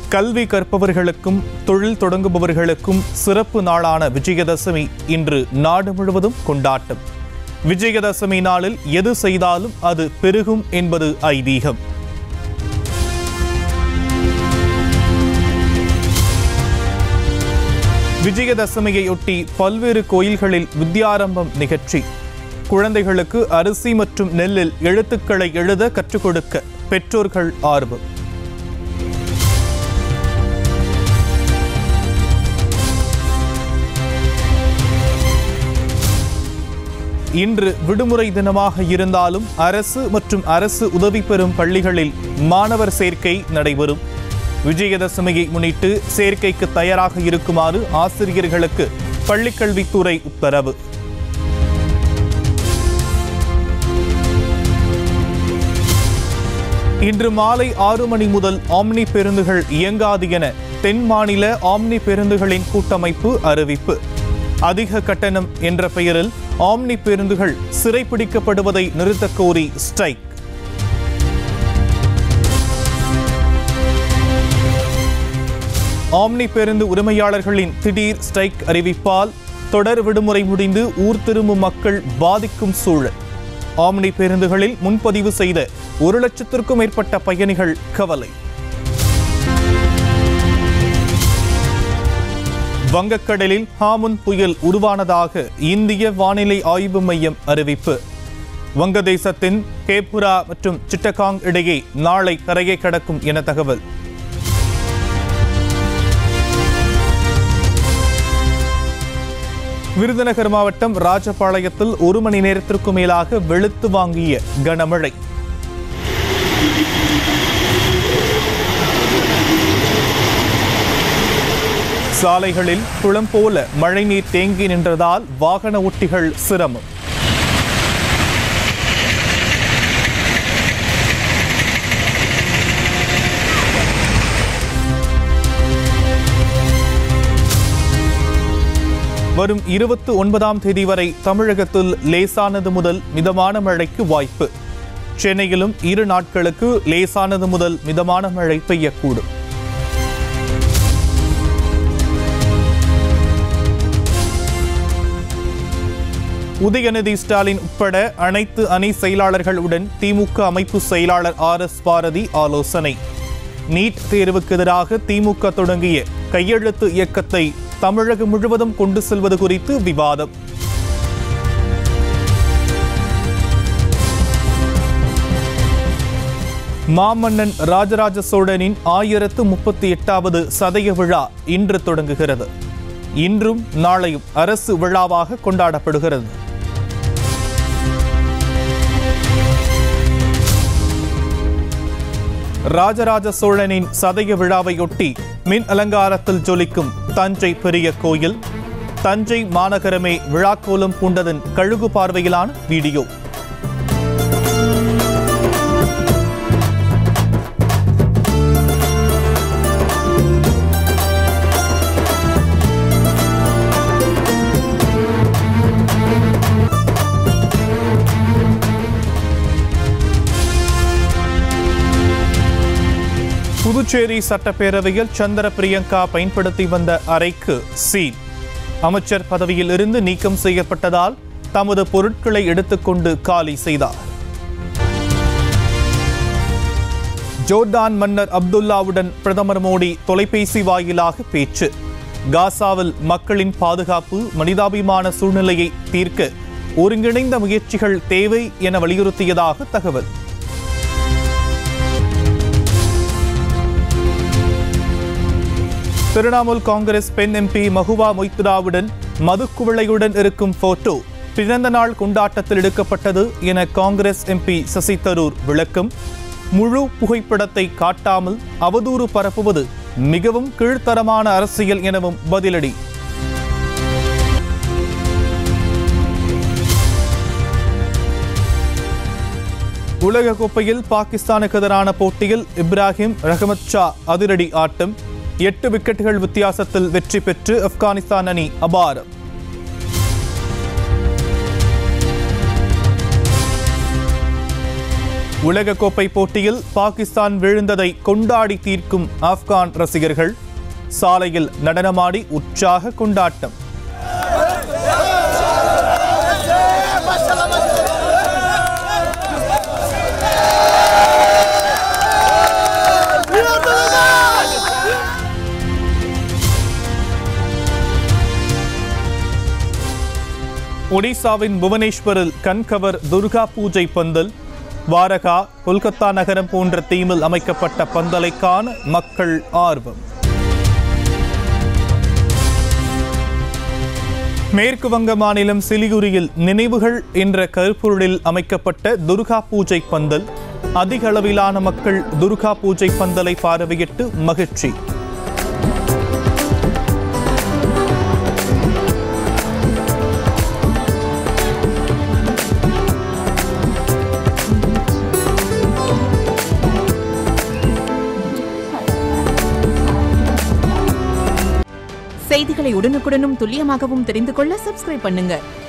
கல்வி கற்பவர்களுக்கும் தொழில் தொடங்குபவர்களுக்கும் சிறப்பு நாளான விஜயதசமி இன்று நாடு முழுவதும் கொண்டாட்டம் விஜயதசமி நாளில் எது செய்தாலும் அது பெருகும் என்பது ஐதீகம் விஜயதசமியையொட்டி பல்வேறு கோயில்களில் வித்யாரம்பம் நிகழ்ச்சி குழந்தைகளுக்கு அரிசி மற்றும் நெல்லில் எழுத்துக்களை எழுத கற்றுக் கொடுக்க பெற்றோர்கள் ஆர்வம் இன்று விடுமுறை தினமாக இருந்தாலும் அரசு மற்றும் அரசு உதவி பெறும் பள்ளிகளில் மாணவர் சேர்க்கை நடைபெறும் விஜயதசமியை முன்னிட்டு சேர்க்கைக்கு தயாராக இருக்குமாறு ஆசிரியர்களுக்கு பள்ளிக்கல்வித்துறை உத்தரவு இன்று மாலை ஆறு மணி முதல் ஆம்னி பேருந்துகள் இயங்காது என தென் மாநில ஆம்னி பேருந்துகளின் கூட்டமைப்பு அறிவிப்பு அதிக கட்டணம் என்ற பெயரில் ஆம்னி பேருந்துகள் சிறைப்பிடிக்கப்படுவதை நிறுத்தக் கோரி ஸ்ட்ரைக் ஆம்னி பேருந்து உரிமையாளர்களின் திடீர் ஸ்ட்ரைக் அறிவிப்பால் தொடர் விடுமுறை முடிந்து ஊர் திரும்பும் மக்கள் பாதிக்கும் சூழல் ஆம்னி பேருந்துகளில் முன்பதிவு செய்த ஒரு லட்சத்திற்கும் மேற்பட்ட பயணிகள் கவலை வங்கக்கடலில் ஹாமுன் புயல் உருவானதாக இந்திய வானிலை ஆய்வு மையம் அறிவிப்பு வங்கதேசத்தின் கேப்புரா மற்றும் சிட்டகாங் இடையே நாளை கரையை கடக்கும் என தகவல் விருதுநகர் மாவட்டம் ராஜபாளையத்தில் ஒரு மணி நேரத்திற்கு மேலாக வெளுத்து வாங்கிய கனமழை சாலைகளில் குளம் போல மழைநீர் தேங்கி நின்றதால் வாகன ஓட்டிகள் சிரமம் வரும் இருபத்தி ஒன்பதாம் தேதி வரை தமிழகத்தில் லேசானது முதல் மிதமான மழைக்கு வாய்ப்பு சென்னையிலும் இரு நாட்களுக்கு லேசானது முதல் மிதமான மழை பெய்யக்கூடும் உதயநிதி ஸ்டாலின் உட்பட அனைத்து அணி செயலாளர்களுடன் திமுக அமைப்பு செயலாளர் ஆர் எஸ் பாரதி ஆலோசனை நீட் தேர்வுக்கு எதிராக திமுக தொடங்கிய கையெழுத்து இயக்கத்தை தமிழகம் முழுவதும் கொண்டு செல்வது குறித்து விவாதம் மாமன்னன் ராஜராஜ சோழனின் ஆயிரத்து முப்பத்தி எட்டாவது சதய விழா இன்று தொடங்குகிறது இன்றும் நாளையும் அரசு விழாவாக கொண்டாடப்படுகிறது ராஜராஜ சோழனின் சதய விழாவையொட்டி மின் அலங்காரத்தில் ஜொலிக்கும் தஞ்சை பெரிய கோயில் தஞ்சை மாநகரமே விழாக்கோலம் பூண்டதன் கழுகு பார்வையிலான வீடியோ புதுச்சேரி சட்டப்பேரவையில் சந்திர பிரியங்கா பயன்படுத்தி வந்த அறைக்கு சீல் அமைச்சர் பதவியில் இருந்து நீக்கம் செய்யப்பட்டதால் தமது பொருட்களை எடுத்துக்கொண்டு காலி செய்தார் ஜோர்டான் மன்னர் அப்துல்லாவுடன் பிரதமர் மோடி தொலைபேசி வாயிலாக பேச்சு காசாவில் மக்களின் பாதுகாப்பு மனிதாபிமான சூழ்நிலையை தீர்க்க ஒருங்கிணைந்த முயற்சிகள் தேவை என வலியுறுத்தியதாக தகவல் திரிணாமுல் காங்கிரஸ் பெண் எம்பி மகுவா மொய்த்ராவுடன் மதுக்குவளையுடன் இருக்கும் போட்டோ பிறந்த நாள் கொண்டாட்டத்தில் எடுக்கப்பட்டது என காங்கிரஸ் எம்பி சசி தரூர் விளக்கம் முழு புகைப்படத்தை காட்டாமல் அவதூறு பரப்புவது மிகவும் கீழ்த்தரமான அரசியல் எனவும் பதிலடி உலக கோப்பையில் பாகிஸ்தானுக்கு எதிரான போட்டியில் இப்ராஹிம் ரஹமத் ஷா அதிரடி ஆட்டம் எட்டு விக்கெட்டுகள் வித்தியாசத்தில் வெற்றி பெற்று ஆப்கானிஸ்தான் அணி அபாரம் உலகக்கோப்பை போட்டியில் பாகிஸ்தான் விழுந்ததை கொண்டாடி தீர்க்கும் ஆப்கான் ரசிகர்கள் சாலையில் நடனமாடி உற்சாக கொண்டாட்டம் ஒடிசாவின் புவனேஸ்வரில் கண்கவர் துர்கா பூஜை பந்தல் வாரகா கொல்கத்தா நகரம் போன்ற தீமில் அமைக்கப்பட்ட பந்தலை காண மக்கள் ஆர்வம் மேற்கு வங்க மாநிலம் சிலிகுரியில் நினைவுகள் என்ற கருப்பொருளில் அமைக்கப்பட்ட துர்கா பூஜை பந்தல் அதிக அளவிலான மக்கள் துர்கா பூஜை பந்தலை பார்வையிட்டு மகிழ்ச்சி செய்திகளை உடனுக்குடனும் துல்லியமாகவும் தெரிந்து கொள்ள சப்ஸ்கிரைப் பண்ணுங்க